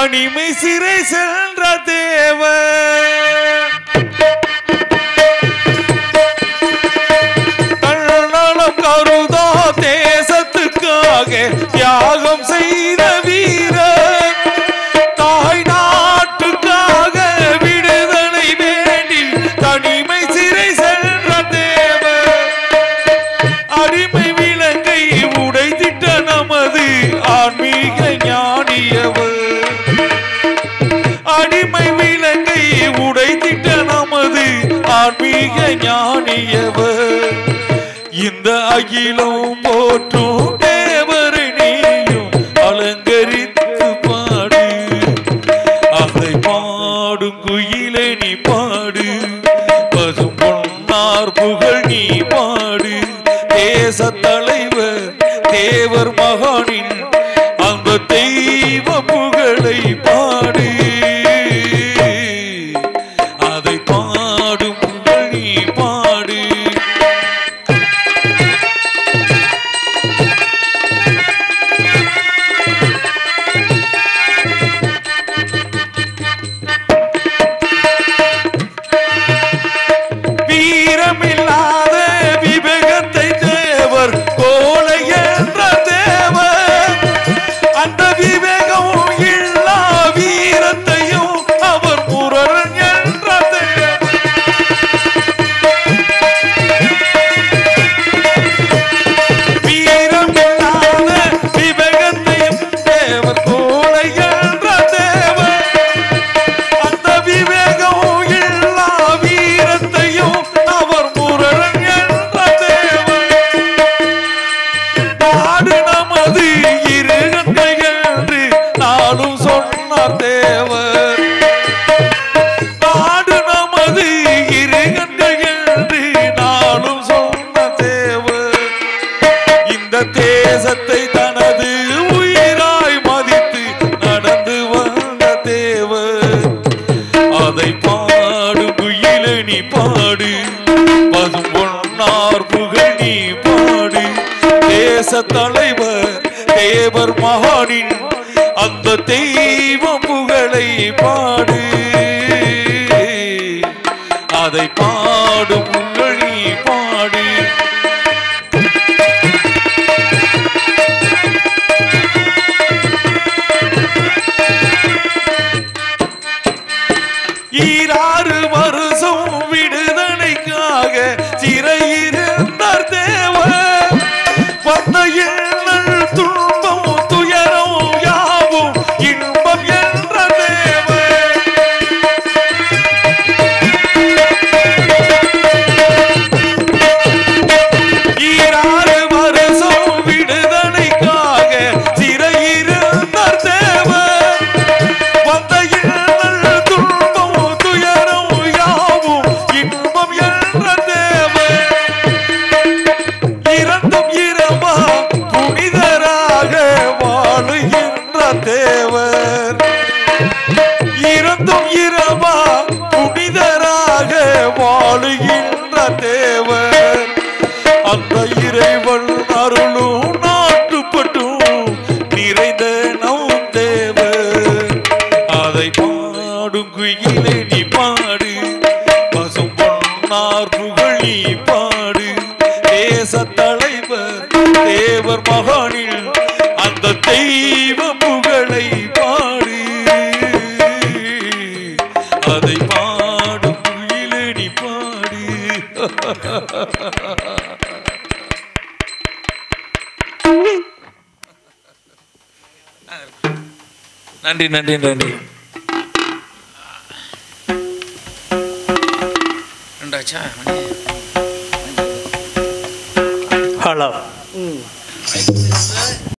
தனிமை சிறை சென்ற தேவன் தன்னலம் கருதா தேசத்துக்காக தியாகம் செய்த வீரர் தாய் நாட்டுக்காக விடுதலை வேண்டி தனிமை சிறை சென்ற தேவர் அடிமை விலங்கை உடைத்திட்ட நமது ஆன்மீக ஞானியவர் அடிமை விலங்கை உடைத்திட்ட நமது ஆன்மீக ஞானியவர் இந்த அகிலம் போற்றும் தேவரை நீயும் அலங்கரித்து பாடு அதை பாடும் குயிலை நீ பாடு பசும் பொன்னார் புகழ் நீ பாடு தேச தலைவர் தேவர் மகானின் அந்த தெய்வ புகழை பாடு அதை பாடும் புகழ் நீ பாடு வீரமில்லாத விவேகத்தை தேவர் கோலை என்ற தேவர் அந்த விவேகம் இல்லா வீரத்தையும் அவர் முரன் என்ற தேவர் வீரமில்லாத விவேகத்தையும் தேவர் கோலை என்ற தேவர் அந்த விவேகம் இல்லா வீரத்தையும் அவர் முரண் என்ற தேவன் நாடு நமது இருகண்டை என்று நாளும் சொன்னார் தேவர் நாடு நமது இருகண்டை என்று நாளும் சொன்ன தேவர் இந்த தேசத்தை தனது உயிராய் மதித்து நடந்து வந்த தேவர் அதை பாடு குயில நீ பாடு பசும் பொன்னார் புகழ் நீ பாடு தேச தலைவர் தேவர் மகானின் அந்த தெய்வ புகழை பாடு அதை பாடும் புகழ் நீ பாடு ஈராறு வருஷம் விடுதலைக்காக சிறையிருந்தார் தேவர் வந்த எண்ணல் துன்பம் துயரம் யாவும் இன்பம் என்ற தேவர் ஈராறு வருஷம் விடுதலைக்காக சிறையிருந்தார் தேவர் வந்த எண்ணல் துன்பம் துயரம் யாவும் இன்பம் என்ற தேவர் இறந்தும் இரவா புனிதராக வாழுகின்ற தேவர் இறந்தும் இரவா புனிதராக வாழுகின்ற தேவர் அந்த இறைவன் அருளும் நாட்டுப்பட்டும் நிறைந்த நம் தேவர் அதை பாடும் குயிலே நீ பாடு பசும் பொன்னார் புகழ் நீ பாடு தேச தலைவர் தேவர் மகானில் அந்த தெய்வ புகழை பாடு அதை பாடும் குயிலே நீ பாடு நன்றி நன்றி நன்றி ரெண்டாச்சா ஹலோ